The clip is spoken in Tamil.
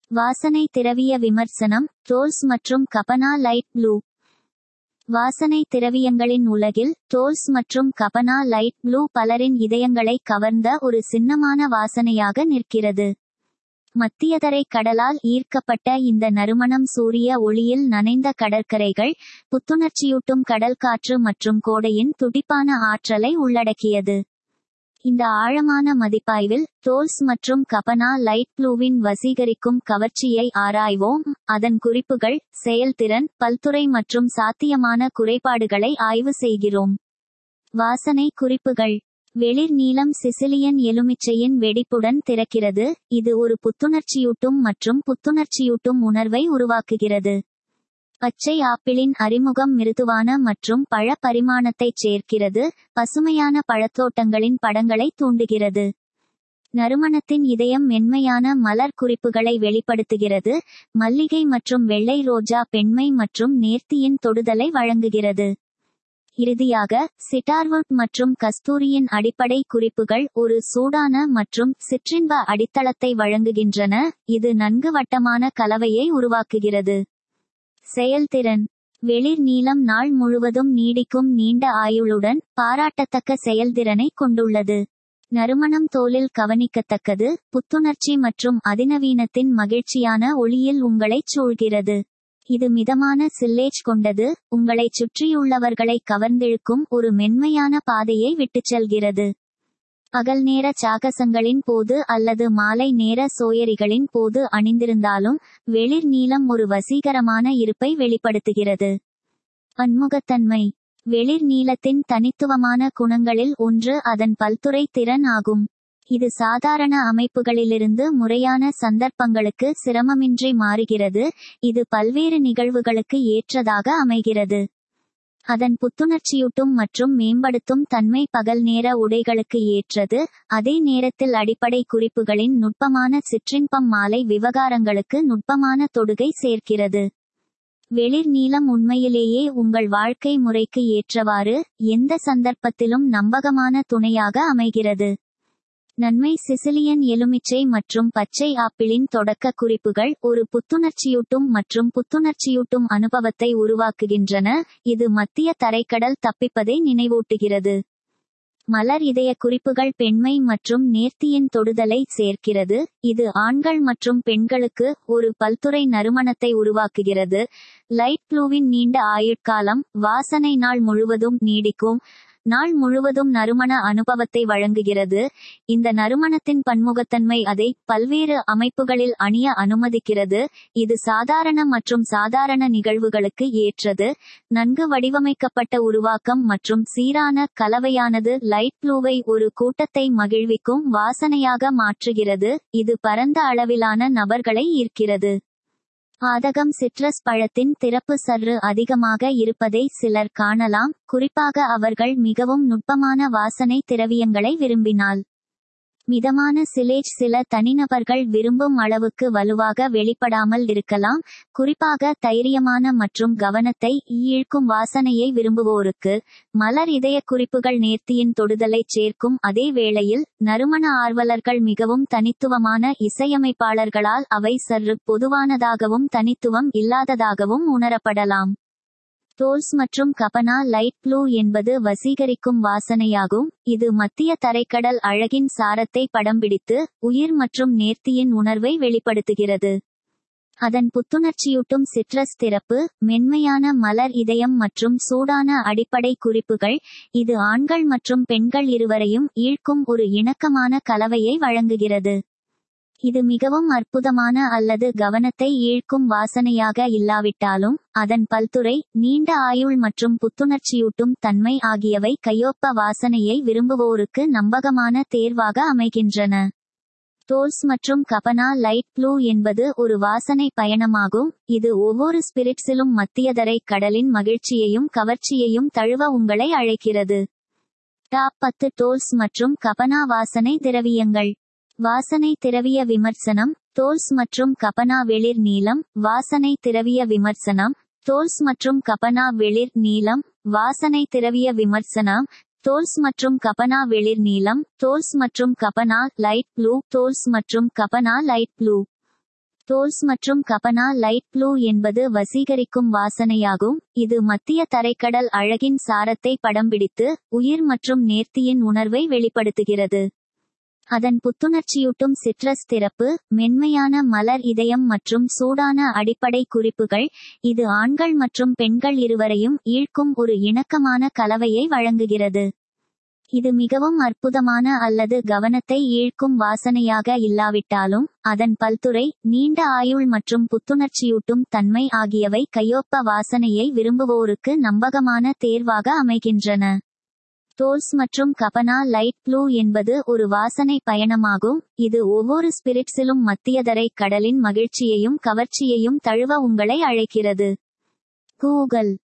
வாசனை திரவிய விமர்சனம் டோல்ஸ் மற்றும் கபனா லைட் ப்ளூ வாசனை திரவியங்களின் உலகில் டோல்ஸ் மற்றும் கபனா லைட் ப்ளூ பலரின் இதயங்களை கவர்ந்த ஒரு சின்னமான வாசனையாக நிற்கிறது மத்தியதரை கடலால் ஈர்க்கப்பட்ட இந்த நறுமணம் சூரிய ஒளியில் நனைந்த கடற்கரைகள் புத்துணர்ச்சியூட்டும் கடல் காற்று மற்றும் கோடையின் துடிப்பான ஆற்றலை உள்ளடக்கியது இந்த ஆழமான மதிப்பாய்வில் டோல்ஸ் மற்றும் கபனா லைட் ப்ளூவின் வசீகரிக்கும் கவர்ச்சியை ஆராய்வோம் அதன் குறிப்புகள் செயல்திறன் பல்துறை மற்றும் சாத்தியமான குறைபாடுகளை ஆய்வு செய்கிறோம் வாசனை குறிப்புகள் வெளிர் நீலம் சிசிலியன் எலுமிச்சையின் வெடிப்புடன் திறக்கிறது இது ஒரு புத்துணர்ச்சியூட்டும் மற்றும் புத்துணர்ச்சியூட்டும் உணர்வை உருவாக்குகிறது பச்சை ஆப்பிளின் அறிமுகம் மிருதுவான மற்றும் பழ பரிமாணத்தைச் சேர்க்கிறது பசுமையான பழத்தோட்டங்களின் படங்களை தூண்டுகிறது நறுமணத்தின் இதயம் மென்மையான மலர் குறிப்புகளை வெளிப்படுத்துகிறது மல்லிகை மற்றும் வெள்ளை ரோஜா பெண்மை மற்றும் நேர்த்தியின் தொடுதலை வழங்குகிறது இறுதியாக சிட்டார்வுட் மற்றும் கஸ்தூரியின் அடிப்படை குறிப்புகள் ஒரு சூடான மற்றும் சிற்றின்ப அடித்தளத்தை வழங்குகின்றன இது நன்கு வட்டமான கலவையை உருவாக்குகிறது செயல்திறன் வெளிர் நீலம் நாள் முழுவதும் நீடிக்கும் நீண்ட ஆயுளுடன் பாராட்டத்தக்க செயல்திறனை கொண்டுள்ளது நறுமணம் தோலில் கவனிக்கத்தக்கது புத்துணர்ச்சி மற்றும் அதிநவீனத்தின் மகிழ்ச்சியான ஒளியில் உங்களைச் சூழ்கிறது இது மிதமான சில்லேஜ் கொண்டது உங்களைச் சுற்றியுள்ளவர்களை கவர்ந்திழுக்கும் ஒரு மென்மையான பாதையை விட்டுச் செல்கிறது பகல் நேர சாகசங்களின் போது அல்லது மாலை நேர சோயரிகளின் போது அணிந்திருந்தாலும் வெளிர் நீலம் ஒரு வசீகரமான இருப்பை வெளிப்படுத்துகிறது பன்முகத்தன்மை வெளிர் நீலத்தின் தனித்துவமான குணங்களில் ஒன்று அதன் பல்துறை திறன் ஆகும் இது சாதாரண அமைப்புகளிலிருந்து முறையான சந்தர்ப்பங்களுக்கு சிரமமின்றி மாறுகிறது இது பல்வேறு நிகழ்வுகளுக்கு ஏற்றதாக அமைகிறது அதன் புத்துணர்ச்சியூட்டும் மற்றும் மேம்படுத்தும் தன்மை பகல் நேர உடைகளுக்கு ஏற்றது அதே நேரத்தில் அடிப்படை குறிப்புகளின் நுட்பமான சிற்றின்பம் மாலை விவகாரங்களுக்கு நுட்பமான தொடுகை சேர்க்கிறது வெளிர் நீலம் உண்மையிலேயே உங்கள் வாழ்க்கை முறைக்கு ஏற்றவாறு எந்த சந்தர்ப்பத்திலும் நம்பகமான துணையாக அமைகிறது நன்மை சிசிலியன் எலுமிச்சை மற்றும் பச்சை ஆப்பிளின் தொடக்க குறிப்புகள் ஒரு புத்துணர்ச்சியூட்டும் மற்றும் புத்துணர்ச்சியூட்டும் அனுபவத்தை உருவாக்குகின்றன இது மத்திய தரைக்கடல் தப்பிப்பதை நினைவூட்டுகிறது மலர் இதய குறிப்புகள் பெண்மை மற்றும் நேர்த்தியின் தொடுதலை சேர்க்கிறது இது ஆண்கள் மற்றும் பெண்களுக்கு ஒரு பல்துறை நறுமணத்தை உருவாக்குகிறது லைட் ப்ளூவின் நீண்ட ஆயுட்காலம் வாசனை நாள் முழுவதும் நீடிக்கும் நாள் முழுவதும் நறுமண அனுபவத்தை வழங்குகிறது இந்த நறுமணத்தின் பன்முகத்தன்மை அதை பல்வேறு அமைப்புகளில் அணிய அனுமதிக்கிறது இது சாதாரண மற்றும் சாதாரண நிகழ்வுகளுக்கு ஏற்றது நன்கு வடிவமைக்கப்பட்ட உருவாக்கம் மற்றும் சீரான கலவையானது லைட் ப்ளூவை ஒரு கூட்டத்தை மகிழ்விக்கும் வாசனையாக மாற்றுகிறது இது பரந்த அளவிலான நபர்களை ஈர்க்கிறது பாதகம் சிட்ரஸ் பழத்தின் திறப்பு சற்று அதிகமாக இருப்பதை சிலர் காணலாம் குறிப்பாக அவர்கள் மிகவும் நுட்பமான வாசனை திரவியங்களை விரும்பினால் மிதமான சிலேஜ் சில தனிநபர்கள் விரும்பும் அளவுக்கு வலுவாக வெளிப்படாமல் இருக்கலாம் குறிப்பாக தைரியமான மற்றும் கவனத்தை ஈழ்க்கும் வாசனையை விரும்புவோருக்கு மலர் இதய குறிப்புகள் நேர்த்தியின் தொடுதலைச் சேர்க்கும் அதே வேளையில் நறுமண ஆர்வலர்கள் மிகவும் தனித்துவமான இசையமைப்பாளர்களால் அவை சற்று பொதுவானதாகவும் தனித்துவம் இல்லாததாகவும் உணரப்படலாம் டோல்ஸ் மற்றும் கபனா லைட் ப்ளூ என்பது வசீகரிக்கும் வாசனையாகும் இது மத்திய தரைக்கடல் அழகின் சாரத்தை படம் பிடித்து உயிர் மற்றும் நேர்த்தியின் உணர்வை வெளிப்படுத்துகிறது அதன் புத்துணர்ச்சியூட்டும் சிட்ரஸ் திறப்பு மென்மையான மலர் இதயம் மற்றும் சூடான அடிப்படை குறிப்புகள் இது ஆண்கள் மற்றும் பெண்கள் இருவரையும் ஈர்க்கும் ஒரு இணக்கமான கலவையை வழங்குகிறது இது மிகவும் அற்புதமான அல்லது கவனத்தை ஈர்க்கும் வாசனையாக இல்லாவிட்டாலும் அதன் பல்துறை நீண்ட ஆயுள் மற்றும் புத்துணர்ச்சியூட்டும் தன்மை ஆகியவை கையொப்ப வாசனையை விரும்புவோருக்கு நம்பகமான தேர்வாக அமைகின்றன டோல்ஸ் மற்றும் கபனா லைட் ப்ளூ என்பது ஒரு வாசனை பயணமாகும் இது ஒவ்வொரு ஸ்பிரிட்ஸிலும் மத்தியதரை கடலின் மகிழ்ச்சியையும் கவர்ச்சியையும் தழுவ உங்களை அழைக்கிறது டாப் பத்து டோல்ஸ் மற்றும் கபனா வாசனை திரவியங்கள் வாசனை திரவிய விமர்சனம் டோல்ஸ் மற்றும் கபனா வெளிர் நீலம் வாசனை திரவிய விமர்சனம் டோல்ஸ் மற்றும் கபனா வெளிர் நீலம் வாசனை திரவிய விமர்சனம் டோல்ஸ் மற்றும் கபனா வெளிர் நீலம் டோல்ஸ் மற்றும் கபனா லைட் ப்ளூ டோல்ஸ் மற்றும் கபனா லைட் ப்ளூ டோல்ஸ் மற்றும் கபனா லைட் ப்ளூ என்பது வசீகரிக்கும் வாசனையாகும் இது மத்திய தரைக்கடல் அழகின் சாரத்தை படம் பிடித்து உயிர் மற்றும் நேர்த்தியின் உணர்வை வெளிப்படுத்துகிறது அதன் புத்துணர்ச்சியூட்டும் சிட்ரஸ் திறப்பு மென்மையான மலர் இதயம் மற்றும் சூடான அடிப்படை குறிப்புகள் இது ஆண்கள் மற்றும் பெண்கள் இருவரையும் ஈர்க்கும் ஒரு இணக்கமான கலவையை வழங்குகிறது இது மிகவும் அற்புதமான அல்லது கவனத்தை ஈர்க்கும் வாசனையாக இல்லாவிட்டாலும் அதன் பல்துறை நீண்ட ஆயுள் மற்றும் புத்துணர்ச்சியூட்டும் தன்மை ஆகியவை கையொப்ப வாசனையை விரும்புவோருக்கு நம்பகமான தேர்வாக அமைகின்றன டோல்ஸ் மற்றும் கபனா லைட் ப்ளூ என்பது ஒரு வாசனை பயணமாகும் இது ஒவ்வொரு ஸ்பிரிட்ஸிலும் மத்தியதரை கடலின் மகிழ்ச்சியையும் கவர்ச்சியையும் தழுவ உங்களை அழைக்கிறது கூகுள்